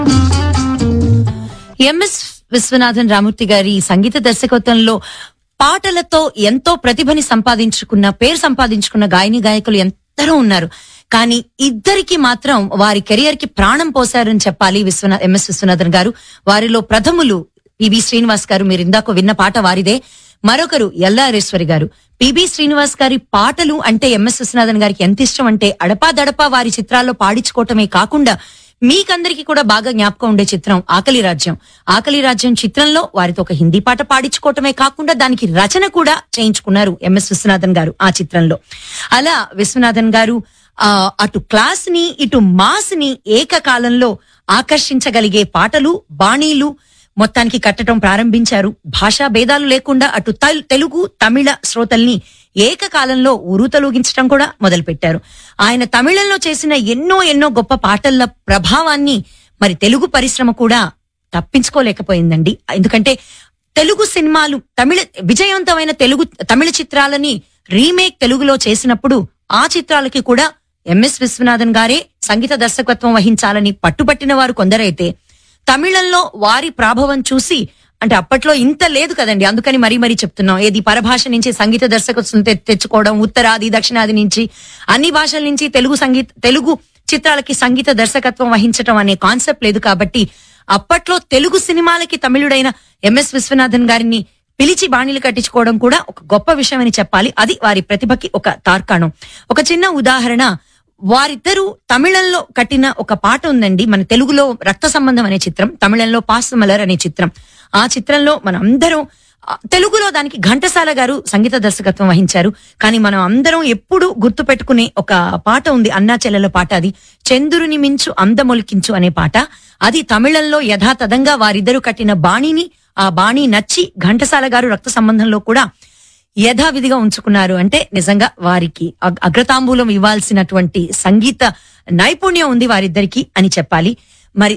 MS Viswanathan Ramurthy గారి సంగీత దర్శకత్వంలో పాటలతో ఎంతో ప్రతిభని సంపాదించుకున్న పేరు సంపాదించుకున్న గాయని గాయకులు ఎందరో ఉన్నారు కానీ ఇద్దరికి మాత్రం వారి కెరియర్ కి ప్రాణం పోశారని చెప్పాలి విశ్వనా ఎంఎస్ విశ్వనాథన్ గారు వారిలో ప్రథములు పిబి శ్రీనివాస్ గారు మీరు ఇందాక విన్న పాట వారిదే మరొకరు ఎల్లారేశ్వరి గారు పిబి శ్రీనివాస్ గారి పాటలు అంటే ఎంఎస్ విశ్వనాథన్ గారికి ఎంత ఇష్టం అంటే అడపా దడపా వారి చిత్రాల్లో పాడించుకోవటమే కాకుండా మీకందరికీ కూడా బాగా జ్ఞాపకం ఉండే చిత్రం ఆకలి రాజ్యం ఆకలి రాజ్యం చిత్రంలో వారితో ఒక హిందీ పాట పాడించుకోవటమే కాకుండా దానికి రచన కూడా చేయించుకున్నారు ఎంఎస్ విశ్వనాథన్ గారు ఆ చిత్రంలో అలా విశ్వనాథన్ గారు ఆ అటు క్లాస్ ని ఇటు మాస్ ని ఏకకాలంలో ఆకర్షించగలిగే పాటలు బాణీలు మొత్తానికి కట్టడం ప్రారంభించారు భాషా భేదాలు లేకుండా అటు తల్- తెలుగు తమిళ శ్రోతల్ని ఏకకాలంలో ఉరుతలూగించడం కూడా మొదలుపెట్టారు ఆయన తమిళంలో చేసిన ఎన్నో ఎన్నో గొప్ప పాటల ప్రభావాన్ని మరి తెలుగు పరిశ్రమ కూడా తప్పించుకోలేకపోయిందండి ఎందుకంటే తెలుగు సినిమాలు తమిళ విజయవంతమైన తెలుగు తమిళ చిత్రాలని రీమేక్ తెలుగులో చేసినప్పుడు ఆ చిత్రాలకి కూడా ఎంఎస్ విశ్వనాథన్ గారే సంగీత దర్శకత్వం వహించాలని పట్టుబట్టిన వారు కొందరైతే తమిళంలో వారి ప్రాభవం చూసి అంటే అప్పట్లో ఇంత లేదు కదండి అందుకని మరీ మరీ చెప్తున్నాం ఏది పరభాష నుంచి సంగీత దర్శకత్వం తె- తెచ్చుకోవడం ఉత్తరాది దక్షిణాది నుంచి అన్ని భాషల నుంచి తెలుగు సంగీత తెలుగు చిత్రాలకి సంగీత దర్శకత్వం వహించటం అనే కాన్సెప్ట్ లేదు కాబట్టి అప్పట్లో తెలుగు సినిమాలకి తమిళుడైన ఎంఎస్ విశ్వనాథన్ గారిని పిలిచి బాణీలు కట్టించుకోవడం కూడా ఒక గొప్ప విషయం అని చెప్పాలి అది వారి ప్రతిభకి ఒక తార్కాణం ఒక చిన్న ఉదాహరణ వారిద్దరూ తమిళంలో కట్టిన ఒక పాట ఉందండి మన తెలుగులో రక్త సంబంధం అనే చిత్రం తమిళంలో పాసమలర్ అనే చిత్రం ఆ చిత్రంలో మనం అందరం ఆ, తెలుగులో దానికి ఘంటసాల గారు సంగీత దర్శకత్వం వహించారు కానీ మనం అందరం ఎప్పుడు గుర్తు పెట్టుకునే ఒక పాట ఉంది అన్నా చెల్లెల పాట అది చంద్రుని మించు అందమొలికించు అనే పాట అది తమిళంలో యథాతథంగా వారిద్దరూ కట్టిన బాణిని ఆ బాణి నచ్చి ఘంటసాల గారు రక్త సంబంధంలో కూడా యథావిధిగా ఉంచుకున్నారు అంటే నిజంగా వారికి అగ్- అగ్రతాంబూలం ఇవ్వాల్సినటువంటి సంగీత నైపుణ్యం ఉంది వారిద్దరికి అని చెప్పాలి మరి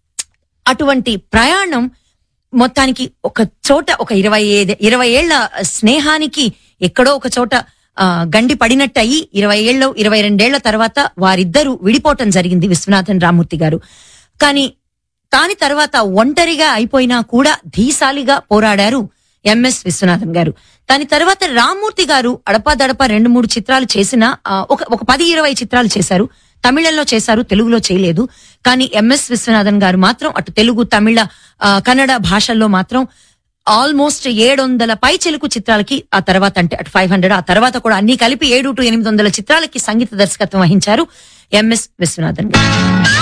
అటువంటి ప్రయాణం మొత్తానికి ఒక చోట ఒక ఇరవై ఐదు ఇరవై ఏళ్ల స్నేహానికి ఎక్కడో ఒక చోట ఆ, గండి పడినట్టు అయ్యి ఇరవై ఏళ్ళ ఇరవై రెండేళ్ల తర్వాత వారిద్దరూ విడిపోవటం జరిగింది విశ్వనాథన్ రామూర్తి గారు కానీ దాని తర్వాత ఒంటరిగా అయిపోయినా కూడా ధీశాలిగా పోరాడారు ఎంఎస్ విశ్వనాథన్ గారు దాని తర్వాత రామ్మూర్తి గారు అడపాదడపా రెండు మూడు చిత్రాలు చేసిన ఒక ఒక పది ఇరవై చిత్రాలు చేశారు తమిళంలో చేశారు తెలుగులో చేయలేదు కానీ ఎంఎస్ విశ్వనాథన్ గారు మాత్రం అటు తెలుగు తమిళ ఆ, కన్నడ భాషల్లో మాత్రం ఆల్మోస్ట్ ఏడు వందల పై చెలుకు చిత్రాలకి ఆ తర్వాత అంటే అటు ఫైవ్ హండ్రెడ్ ఆ తర్వాత కూడా అన్ని కలిపి ఏడు టు ఎనిమిది వందల చిత్రాలకి సంగీత దర్శకత్వం వహించారు ఎంఎస్ విశ్వనాథన్ గారు